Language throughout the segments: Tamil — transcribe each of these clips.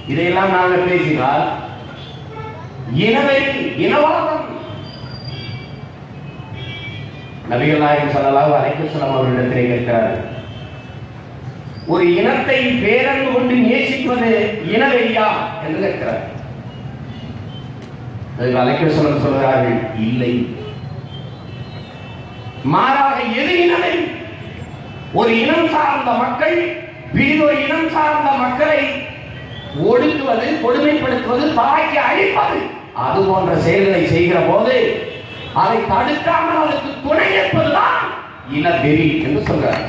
இதையெல்லாம் நாங்கள் பேசினால் இனவெறி இனவாதம் நபிகள் நாயகம் ஸல்லல்லாஹு அலைஹி வஸல்லம் அவர்களிடத்திலே கேட்கிறார்கள் ஒரு இனத்தை பேரன்பு கொண்டு நேசிப்பது இனவெறியா என்று கேட்கிறார் அதுக்கு அலைக்க சொல்ல சொல்கிறார்கள் இல்லை மாறாக எது இனவெறி ஒரு இனம் சார்ந்த மக்கள் வேறொரு இனம் சார்ந்த மக்களை ஒடுக்குவது கொடுமைப்படுத்துவது தாக்கி அழிப்பது அது போன்ற செயல்களை செய்கிற போது அதை தடுக்காமல் அதற்கு துணை நிற்பதுதான் இனவெறி என்று சொல்றார்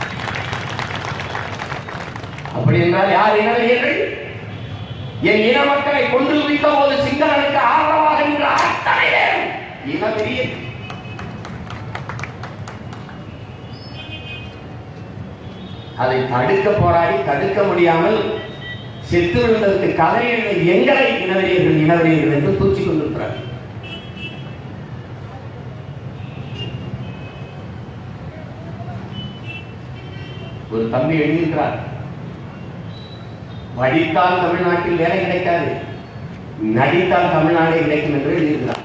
அப்படி என்றால் யார் இனவெறியர்கள் என் இன மக்களை கொன்று குவித்த போது சிங்களனுக்கு ஆதரவாக நின்ற அத்தனை பேரும் இனவெறியர்கள் அதை தடுக்க போராடி தடுக்க முடியாமல் செத்து விழுந்ததற்கு கதறி எழுந்த எங்களை இனவெறியர்கள் இனவெறியர்கள் என்று தூச்சிக் கொண்டிருக்கிறார் ஒரு தம்பி எழுதியிருக்கிறார் படித்தால் தமிழ்நாட்டில் வேலை கிடைக்காது நடித்தால் தமிழ்நாடே கிடைக்கும் என்று எழுதியிருக்கிறார்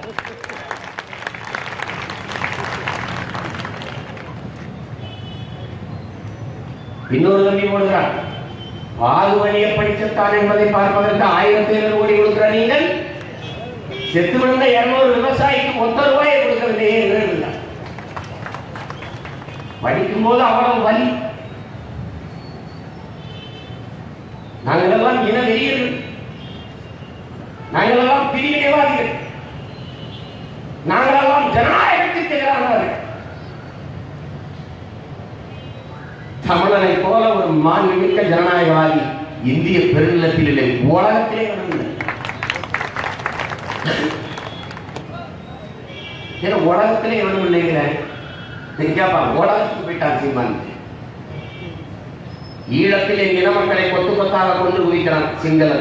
இன்னொரு தம்பி போடுகிறார் பாகுபலிய படிச்சத்தான் என்பதை பார்ப்பதற்கு ஆயிரத்தி ஐநூறு கோடி கொடுக்கிற நீங்கள் செத்து விழுந்த இருநூறு விவசாயிக்கு ஒத்த ரூபாயை கொடுக்கவில்லையே என்று எழுதுகிறார் படிக்கும் போது அவ்வளவு வலி நாங்கள் எல்லாம் இன வெறியர்கள் நாங்கள் எல்லாம் பிரிவினைவாதிகள் நாங்கள் எல்லாம் ஜனநாயகத்துக்கு எதிரானவர்கள் தமிழனை போல ஒரு மாண்புமிக்க ஜனநாயகவாதி இந்திய பெருநிலத்தில் இல்லை உலகத்திலே வரவில்லை ஏன்னா உலகத்திலே எவனும் இல்லைங்கிறேன் கேப்பா உலகத்துக்கு போயிட்டான் சீமான் ஈழத்தில் என் இனமக்களை கொத்து கொத்தாக கொண்டு குவிக்கிறான் சிங்களர்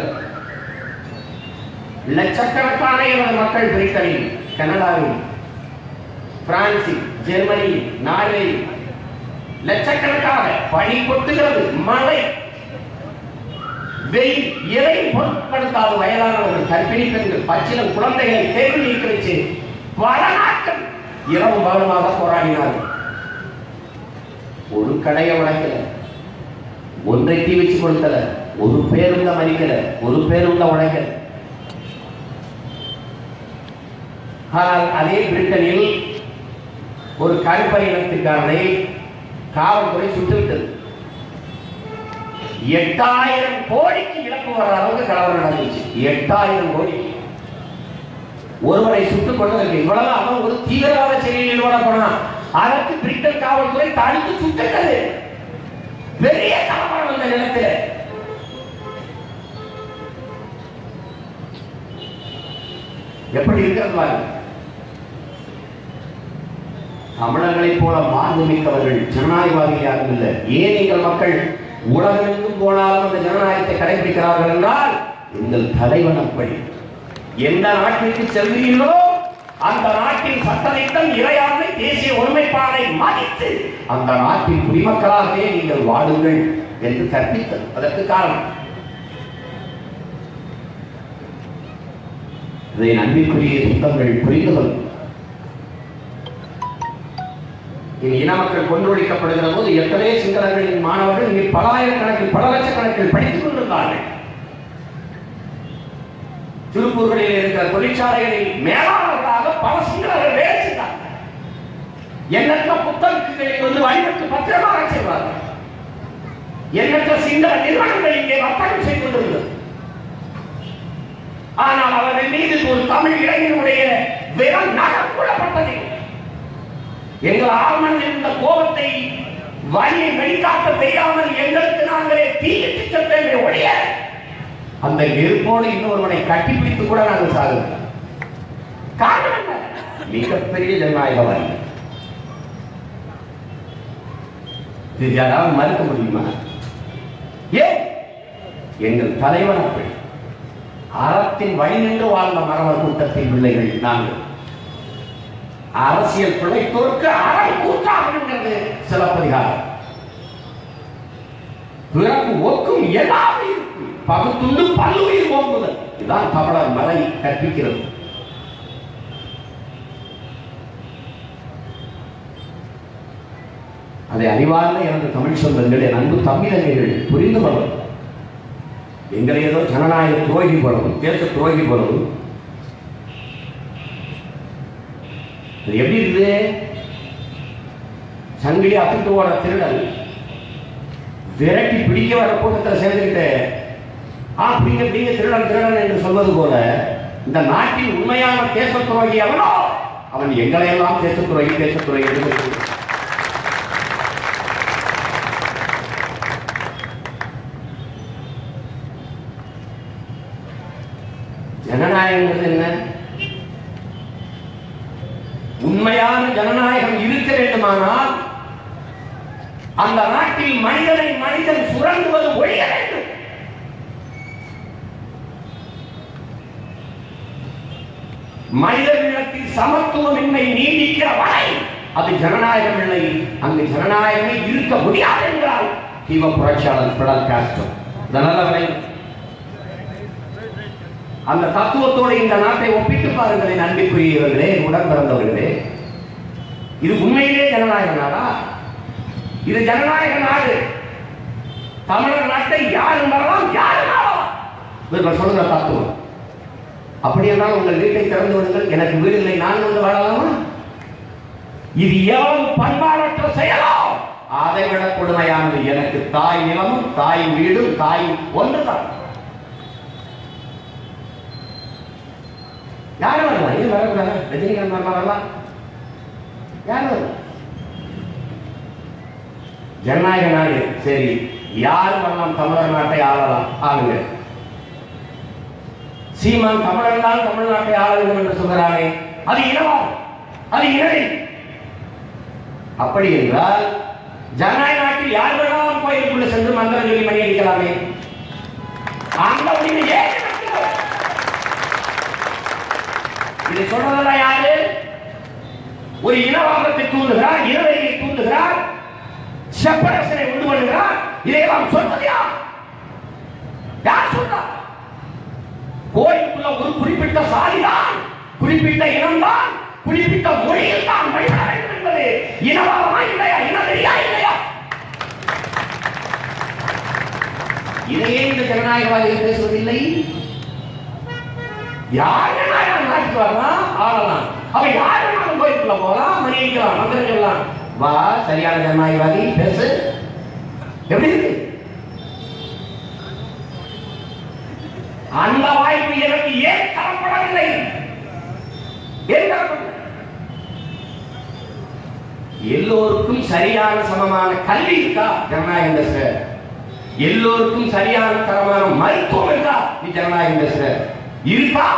லட்சக்கணக்கான எனது மக்கள் பிரிட்டனில் கனடாவில் பிரான்சில் ஜெர்மனியில் நார்வேயில் லட்சக்கணக்காக பனி கொட்டுகிறது மழை வெயில் எதையும் பொருட்படுத்தாத வயதானவர்கள் கர்ப்பிணி பெண்கள் பச்சிலம் குழந்தைகளை தேர்வு நீக்க வச்சு பல நாட்கள் இரவு பகலமாக போராடினார்கள் ஒரு கடையை உடைக்கல ஒன்றை தீ வச்சு கொடுக்கல ஒரு பேருந்த மறிக்கல ஒரு பேருந்த உடைக்கல ஆனால் அதே பிரிட்டனில் ஒரு கருப்பை இனத்துக்காரனை காவல்துறை சுட்டுவிட்டது எட்டாயிரம் கோடிக்கு இழப்பு வர அளவுக்கு கலவரம் நடந்துச்சு எட்டாயிரம் கோடி ஒருவரை சுட்டுக் கொண்டதற்கு இவ்வளவு அவன் ஒரு தீவிரவாத செயலில் ஈடுபட போனான் அதற்கு பிரிட்டன் காவல்துறை தடுத்து சுட்டுட்டது பெரிய கலவரம் அந்த நிலத்தில் எப்படி இருக்கிறது பாருங்க தமிழர்களைப் போல மாண்புமிக்கவர்கள் ஜனநாயகவாதிகளாக இல்லை ஏன் எங்கள் மக்கள் உலகமெங்கும் போனாலும் அந்த ஜனநாயகத்தை கடைபிடிக்கிறார்கள் என்றால் எங்கள் தலைவன் அப்படி எந்த நாட்டிற்கு செல்கிறீர்களோ அந்த நாட்டின் சட்டத்திட்டம் இறையாண்மை தேசிய ஒருமைப்பாடை மதித்து அந்த நாட்டின் குடிமக்களாகவே நீங்கள் வாழுங்கள் என்று கற்பித்தது அதற்கு காரணம் இதை நன்மைக்குரிய சுத்தங்கள் புரிந்து கொள்ளும் என் இன மக்கள் கொன்றொழிக்கப்படுகிற போது எத்தனை சிங்களர்களின் மாணவர்கள் இங்கே பலாயிரக்கணக்கில் பல லட்சக்கணக்கில் படித்துக் கொண்டிருந்தார்கள் திருப்பூர்களில் இருக்கிற தொழிற்சாலைகளில் மேலாளர்களாக பல சிங்களர்கள் வேலை செய்தார்கள் எண்ணற்ற புத்தகங்களில் வந்து வழிபட்டு பத்திரமாக செய்வார்கள் எண்ணற்ற சிங்கள நிறுவனங்கள் இங்கே வர்த்தகம் செய்து கொண்டிருந்தது ஆனால் அவர்கள் மீது ஒரு தமிழ் இளைஞனுடைய விரல் நகர்கூடப்பட்டதில்லை எங்கள் ஆழ்மன் இருந்த கோபத்தை வழியை வெளிக்காட்ட தெரியாமல் எங்களுக்கு நாங்களே தீயிட்டு சென்றே ஒழிய அந்த நெருப்போடு இன்னொருவனை கட்டிப்பிடித்து கூட நாங்கள் சாகுகிறோம் காரணம் என்ன மிகப்பெரிய ஜனநாயகவாதி இது யாராவது மறுக்க முடியுமா ஏன் எங்கள் தலைவன் அப்படி அறத்தின் வழி நின்று வாழ்ந்த மரவர் கூட்டத்தின் பிள்ளைகள் நாங்கள் அரசியல் பிழைத்தோருக்கு அறம் கூட்டாகிறது சிலப்பதிகாரம் பிறகு ஒக்கும் எல்லாமே இருக்கும் பகுத்துண்டு பல்லுயிர் ஓம்புதல் இதுதான் தமிழர் மலை கற்பிக்கிறது அதை அறிவார்ந்த எனது தமிழ் சொந்தங்கள் என் அன்பு தமிழர்கள் புரிந்து கொள்ளும் எங்களை ஏதோ ஜனநாயக துரோகி போலவும் தேச துரோகி போலவும் அது எப்படி இருக்குது சங்கிலி அத்துட்டு ஓட திருடன் விரட்டி பிடிக்க வர கூட்டத்தில் சேர்ந்துக்கிட்டு ஆ பிடிங்க பிடிங்க திருடன் திருடன் என்று சொல்வது போல இந்த நாட்டின் உண்மையான தேச துரோகி அவனோ அவன் எங்களை எல்லாம் தேச துரோகி தேச துரோகி என்று சொல்கிறான். ஜனநாயகங்கிறது என்ன உண்மையான ஜனநாயகம் இருக்க வேண்டுமானால் அந்த நாட்டில் மனிதனை மனிதன் சுரண்டுவது ஒழிய வேண்டும் மனிதர்களிடத்தில் சமத்துவமின்மை நீடிக்கிற வரை அது ஜனநாயகம் இல்லை அங்கு ஜனநாயகமே இருக்க முடியாது என்றால் தீவ புரட்சியாளர் பிடல் காஸ்ட்ரோ இதனால விளையும் அந்த தத்துவத்தோடு இந்த நாட்டை ஒப்பிட்டு பாருங்களேன் அன்பிற்குரியவர்களே உடன் பிறந்தவர்களே இது உண்மையிலே ஜனநாயக நாடா இது ஜனநாயக நாடு தமிழர் நாட்டை யார் வரலாம் யார் ஆளலாம் இவர்கள் சொல்லுகிற தத்துவம் அப்படி என்றால் உங்கள் வீட்டை திறந்து விடுங்கள் எனக்கு வீடு இல்லை நான் வந்து வாழலாமா இது எவ்வளவு பண்பாடற்ற செயலோ அதை விட கொடுமையானது எனக்கு தாய் நிலமும் தாய் வீடும் தாய் ஒன்றுதான் யார் வரலாம் ஏன் வரக்கூடாது ரஜினிகாந்த் வரலாம் வரலாம் யார் வரலாம் ஜனநாயக நாடு சரி யார் வரலாம் தமிழர் நாட்டை ஆளலாம் ஆளுங்க சீமான் தமிழர் தான் தமிழ்நாட்டை ஆள வேண்டும் என்று சொல்கிறானே அது இனவாதம் அது இனவை அப்படி என்றால் ஜனநாயக நாட்டில் யார் வேணாலும் கோயிலுக்குள்ள சென்று மந்திரம் சொல்லி மணி அடிக்கலாமே அந்த உரிமை ஏன் இருக்கிறது? இதை சொல்றதெல்லாம் யாரு ஒரு இனவாதத்தை தூண்டுகிறார் இனவெறியை தூண்டுகிறார் செப்பரேஷனை உண்டு பண்ணுகிறார் இதையெல்லாம் சொல்வது யார் யார் சொல்றார் கோயிலுக்குள்ள ஒரு குறிப்பிட்ட சாதிதான் குறிப்பிட்ட இனம்தான் குறிப்பிட்ட மொழியில் தான் வழிபட வேண்டும் என்பது இனவாதமா இல்லையா இனவெறியா இல்லையா இதையே இந்த ஜனநாயகவாதிகள் பேசுவதில்லை யார் வேணாலும் நாட்டுக்கு வரலாம் ஆளலாம் அவ யார் வேணாலும் கோயிலுக்குள்ள போகலாம் மணி அடிக்கலாம் மந்திரம் சொல்லலாம் வா சரியான ஜனநாயகவாதி பேசு எப்படி இருக்கு அந்த வாய்ப்பு எனக்கு ஏன் தரப்படவில்லை ஏன் தரப்படவில்லை எல்லோருக்கும் சரியான சமமான கல்வி இருக்கா ஜனநாயகம் பேசுற எல்லோருக்கும் சரியான தரமான மருத்துவம் இருக்கா நீ ஜனநாயகம் பேசுற இருக்கா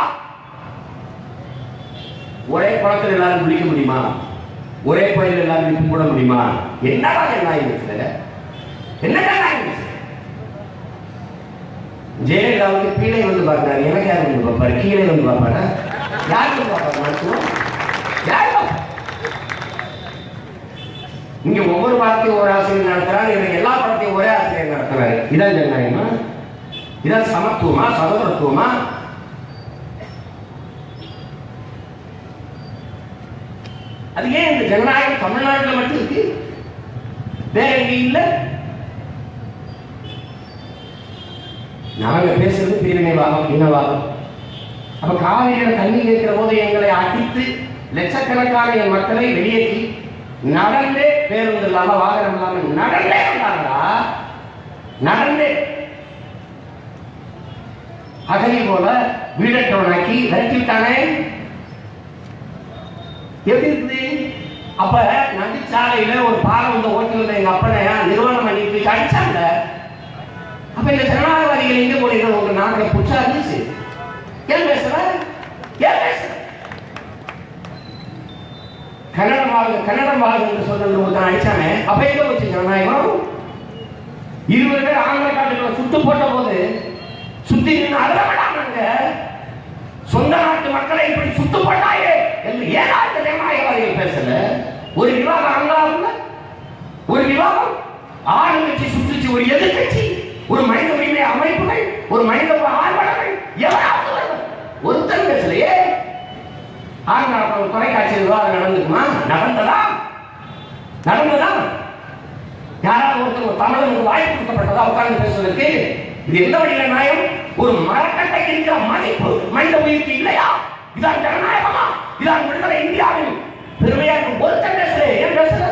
ஒரே குளத்தில் எல்லாரும் குளிக்க முடியுமா ஒரே கோயில் எல்லாரும் கும்பிட முடியுமா என்னடா ஜனநாயகம் பேசுற என்ன ஜனநாயகம் பேசுற ஜெயலலிதாவுக்கு கீழே வந்து பார்க்கிறாரு எனக்கு யார் வந்து பார்ப்பாரு கீழே வந்து பார்ப்பாரா யார் வந்து பார்ப்பாரு மருத்துவம் யார் பார்ப்பா? இங்க ஒவ்வொரு பாடத்தையும் ஒரு ஆசிரியர் நடத்துறாரு எனக்கு எல்லா பாடத்தையும் ஒரே ஆசிரியர் நடத்துறாரு இதான் ஜனநாயகமா இதான் சமத்துவமா சகோதரத்துவமா அது ஏன் இந்த ஜனநாயகம் தமிழ்நாட்டில் மட்டும் இருக்கு வேற எங்கேயும் இல்லை நாங்க பேசுறது பிரிவினைவாதம் இனவாதம் அப்ப காவிரியில தண்ணி கேட்கிற போது எங்களை அடித்து லட்சக்கணக்கான என் மக்களை வெளியேற்றி நடந்தே பேருந்து இல்லாம வாகனம் இல்லாம நடந்தே வந்தாங்களா நடந்தே அகலி போல வீடற்றவனாக்கி விரட்டிவிட்டானே எப்படி இருக்குது அப்ப நதிச்சாலையில ஒரு பாலம் வந்து ஓட்டி வந்த எங்க அப்பனையா நிறுவனம் பண்ணி அடிச்சாங்க அப்ப இந்த ஜனநாயகவாதிகள் எங்க போனீங்க உங்க நாட்டுல புச்சா இருந்துச்சு ஏன் பேசுற ஏன் பேசுற கன்னடம் வாழ்க கன்னடம் வாழ்க என்று சொல்றது ஒருத்தன் அடிச்சானே அப்ப எங்க போச்சு ஜனநாயகம் இருபது பேர் ஆந்திர காட்டுக்குள்ள சுட்டு போட்ட போது சுத்தி நின்று அதில் விடாமங்க சொந்த நாட்டு மக்களை இப்படி சுட்டு போட்டாயே என்று ஏன் இந்த ஜனநாயகவாதிகள் பேசல ஒரு விவாதம் அங்காவுல ஒரு விவாதம் ஆளுங்கட்சி சுட்டுச்சு ஒரு எதிர்கட்சி ஒரு மனித உரிமை அமைப்புகள் ஒரு மனித ஆர்வலர்கள் எவராவது ஒருவர். ஒருத்தர் பேசலையே ஆறுநாள் ஒரு தொலைக்காட்சியில் விவாதம் நடந்துக்குமா நடந்ததா நடந்ததா யாராவது ஒருத்தர் ஒரு தமிழனுக்கு வாய்ப்பு கொடுக்கப்பட்டதா உட்கார்ந்து பேசுவதற்கு இது எந்த வழியில நியாயம் ஒரு மரக்கட்டை இருக்கிற மதிப்பு மனித உயிருக்கு இல்லையா இதான் ஜனநாயகமா இதான் விடுதலை இந்தியாவின் பெருமையா இருக்கும் ஒருத்தர் பேசல ஏன் பேசல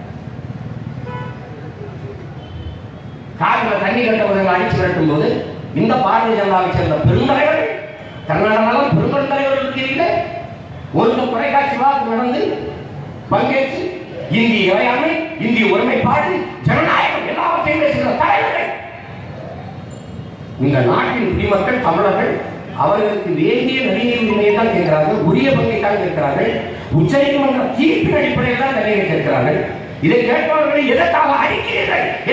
காவிரில தண்ணி கட்டவர்கள் அடிச்சு விரட்டும் போது இந்த பாரதிய ஜனதாவை சேர்ந்த பெருந்தலைவர்கள் கர்நாடகாவில் பெருந்தலைவர்கள் இருக்கிறீர்களே ஒரு தொலைக்காட்சி விவாதம் நடந்து பங்கேற்று இந்திய இறையாண்மை இந்திய ஒருமைப்பாடு ஜனநாயகம் எல்லாவற்றையும் பேசுகிற தலைவர்கள் இந்த நாட்டின் குடிமக்கள் தமிழர்கள் அவர்களுக்கு வேண்டிய நடிகை உரிமையை தான் கேட்கிறார்கள் உரிய பங்கை தான் கேட்கிறார்கள் உச்சநீதிமன்ற தீர்ப்பின் அடிப்படையில் தான் நிறைய கேட்கிறார்கள் இதை கேட்பவர்களை எதற்காக அடிக்கிறீர்கள்